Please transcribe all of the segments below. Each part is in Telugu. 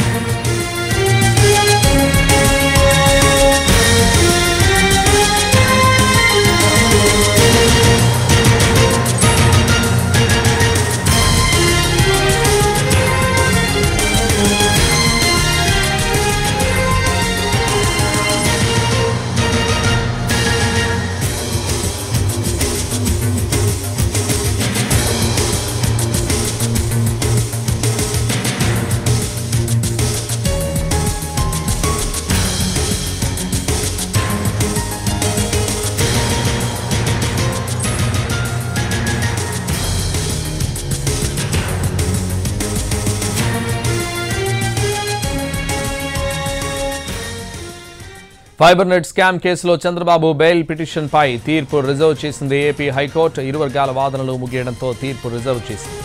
ఫైబర్ నెట్ స్కామ్ కేసులో చంద్రబాబు బెయిల్ పిటిషన్ పై తీర్పు రిజర్వ్ చేసింది ఏపీ హైకోర్టు ఇరు వర్గాల వాదనలు ముగియడంతో తీర్పు రిజర్వ్ చేసింది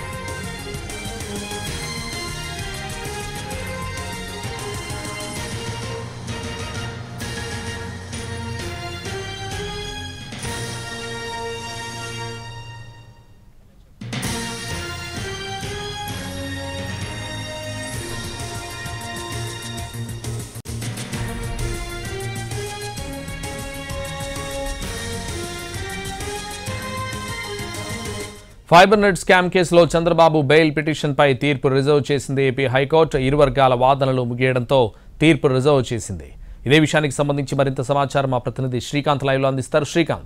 ఫైబర్ నెట్ స్కామ్ కేసులో చంద్రబాబు బెయిల్ పిటిషన్ పై తీర్పు రిజర్వ్ చేసింది ఏపీ హైకోర్టు ఇరు వర్గాల వాదనలు ముగియడంతో తీర్పు రిజర్వ్ చేసింది ఇదే విషయానికి సంబంధించి మరింత సమాచారం మా ప్రతినిధి శ్రీకాంత్ లైవ్ లో అందిస్తారు శ్రీకాంత్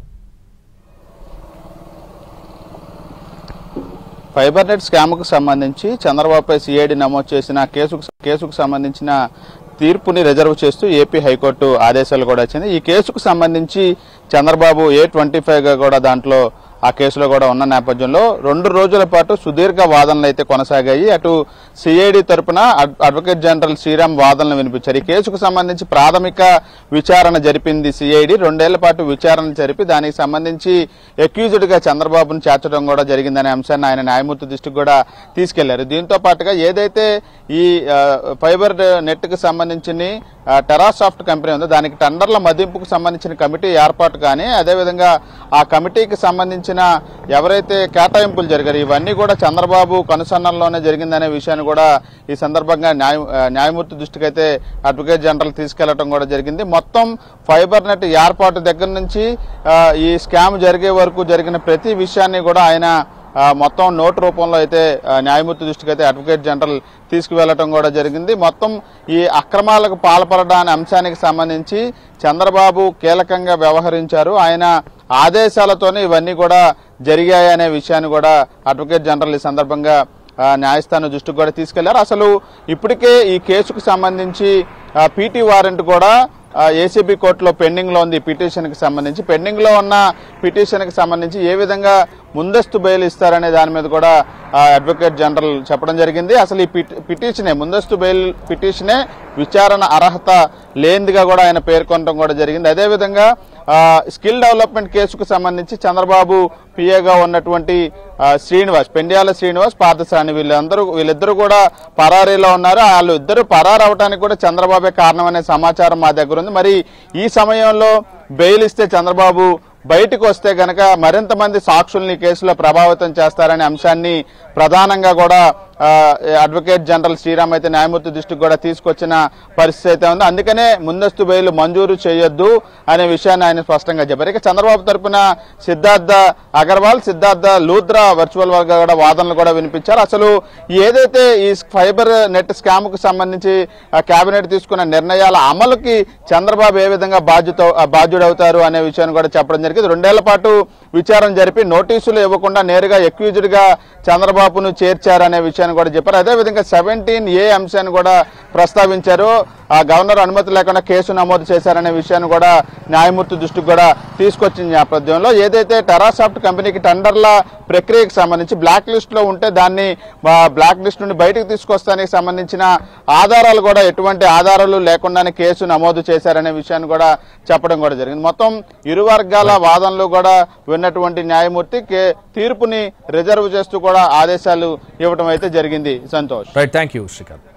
ఫైబర్ నెట్ స్కామ్కు సంబంధించి చంద్రబాబుపై సిఐడి నమోదు చేసిన కేసుకు కేసుకు సంబంధించిన తీర్పుని రిజర్వ్ చేస్తూ ఏపీ హైకోర్టు ఆదేశాలు కూడా వచ్చింది ఈ కేసుకు సంబంధించి చంద్రబాబు ఏ ట్వంటీ ఫైవ్గా కూడా దాంట్లో ఆ కేసులో కూడా ఉన్న నేపథ్యంలో రెండు రోజుల పాటు సుదీర్ఘ వాదనలు అయితే కొనసాగాయి అటు సిఐడి తరపున అడ్- అడ్వకేట్ జనరల్ శ్రీరామ్ వాదనలు వినిపించారు ఈ కేసుకు సంబంధించి ప్రాథమిక విచారణ జరిపింది సిఐడి రెండేళ్ల పాటు విచారణ జరిపి దానికి సంబంధించి అక్యూజ్డ్ గా చంద్రబాబును చేర్చడం కూడా జరిగిందనే అంశాన్ని ఆయన న్యాయమూర్తి దృష్టికి కూడా తీసుకెళ్లారు దీంతో పాటుగా ఏదైతే ఈ ఆ, ఫైబర్ నెట్ కు సంబంధించిన ఆ, టెరాసాఫ్ట్ కంపెనీ ఉందో దానికి టెండర్ల మదింపుకు సంబంధించిన కమిటీ ఏర్పాటు కానీ అదేవిధంగా ఆ కమిటీకి సంబంధించిన ఎవరైతే కేటాయింపులు జరిగారు ఇవన్నీ కూడా చంద్రబాబు కనుసన్నల్లోనే జరిగిందనే విషయాన్ని కూడా ఈ సందర్భంగా న్యాయ ఆ, న్యాయమూర్తి దృష్టికి అయితే అడ్వకేట్ జనరల్ తీసుకెళ్లడం కూడా జరిగింది మొత్తం ఫైబర్ నెట్ ఏర్పాటు దగ్గర నుంచి ఆ, ఈ స్కామ్ జరిగే వరకు జరిగిన ప్రతి విషయాన్ని కూడా ఆయన ఆ, మొత్తం నోటు రూపంలో అయితే ఆ, న్యాయమూర్తి దృష్టికి అయితే అడ్వకేట్ జనరల్ తీసుకువెళ్లడం కూడా జరిగింది మొత్తం ఈ అక్రమాలకు పాల్పడడాని అంశానికి సంబంధించి చంద్రబాబు కీలకంగా వ్యవహరించారు ఆయన ఆదేశాలతోనే ఇవన్నీ కూడా జరిగాయి అనే విషయాన్ని కూడా అడ్వకేట్ జనరల్ ఈ సందర్భంగా ఆ, న్యాయస్థానం దృష్టికి కూడా తీసుకెళ్లారు అసలు ఇప్పటికే ఈ కేసుకు సంబంధించి పీటీ వారెంట్ కూడా ఏసీబీ కోర్టులో పెండింగ్ లో ఉంది ఈ పిటిషన్ కి సంబంధించి పెండింగ్ లో ఉన్న పిటిషన్ కి సంబంధించి ఏ విధంగా ముందస్తు బెయిల్ ఇస్తారనే దాని మీద కూడా ఆ, అడ్వకేట్ జనరల్ చెప్పడం జరిగింది అసలు ఈ పిటి- పిటిషనే ముందస్తు బెయిల్ పిటిషనే విచారణ అర్హత లేనిదిగా కూడా ఆయన పేర్కొనడం కూడా జరిగింది అదేవిధంగా ఆ, స్కిల్ డెవలప్మెంట్ కేసుకు సంబంధించి చంద్రబాబు పిఏగా ఉన్నటువంటి ఆ, శ్రీనివాస్ పెండ్యాల శ్రీనివాస్ పార్థసాని వీళ్ళందరూ వీళ్ళిద్దరూ కూడా పరారీలో ఉన్నారు వాళ్ళు ఇద్దరు పరారు అవడానికి కూడా చంద్రబాబే కారణం అనే సమాచారం మా దగ్గర ఉంది మరి ఈ సమయంలో బెయిల్ ఇస్తే చంద్రబాబు బయటకు వస్తే గనక మరింత మంది సాక్షుల్ని ఈ కేసులో ప్రభావితం చేస్తారనే అంశాన్ని ప్రధానంగా కూడా ఆ, అడ్వకేట్ జనరల్ శ్రీరామ్ అయితే న్యాయమూర్తి దృష్టికి కూడా తీసుకొచ్చిన పరిస్థితి అయితే ఉంది అందుకనే ముందస్తు బెయిల్ మంజూరు చేయొద్దు అనే విషయాన్ని ఆయన స్పష్టంగా చెప్పారు ఇక చంద్రబాబు తరపున సిద్ధార్థ అగర్వాల్ సిద్ధార్థ లూద్రా వర్చువల్ గా కూడా వాదనలు కూడా వినిపించారు అసలు ఏదైతే ఈ ఫైబర్ నెట్ స్కామ్ కు సంబంధించి ఆ, కేబినెట్ తీసుకున్న నిర్ణయాల అమలుకి చంద్రబాబు ఏ విధంగా బాధ్యత ఆ, బాధ్యుడవుతారు అనే విషయాన్ని కూడా చెప్పడం జరిగింది రెండేళ్ల పాటు విచారణ జరిపి నోటీసులు ఇవ్వకుండా నేరుగా ఎక్యూజ్డ్ గా చంద్రబాబును చేర్చారనే విషయాన్ని కూడా చెప్పారు అదేవిధంగా సెవెంటీన్ ఏ అంశాన్ని కూడా ప్రస్తావించారు ఆ గవర్నర్ అనుమతి లేకుండా కేసు నమోదు చేశారనే విషయాన్ని కూడా న్యాయమూర్తి దృష్టికి కూడా తీసుకొచ్చిన నేపథ్యంలో ఏదైతే టెరాసాఫ్ట్ కంపెనీకి టెండర్ల ప్రక్రియకు సంబంధించి బ్లాక్ లిస్ట్ లో ఉంటే దాన్ని ఆ, బ్లాక్ లిస్ట్ నుండి బయటకు తీసుకొస్తానికి సంబంధించిన ఆధారాలు కూడా ఎటువంటి ఆధారాలు లేకుండానే కేసు నమోదు చేశారనే విషయాన్ని కూడా చెప్పడం కూడా జరిగింది మొత్తం ఇరు వర్గాల వాదనలు కూడా విన్నటువంటి న్యాయమూర్తి కే- తీర్పుని రిజర్వ్ చేస్తూ కూడా ఆదేశాలు ఇవ్వడం అయితే జరిగింది Santosh right thank you Srikanth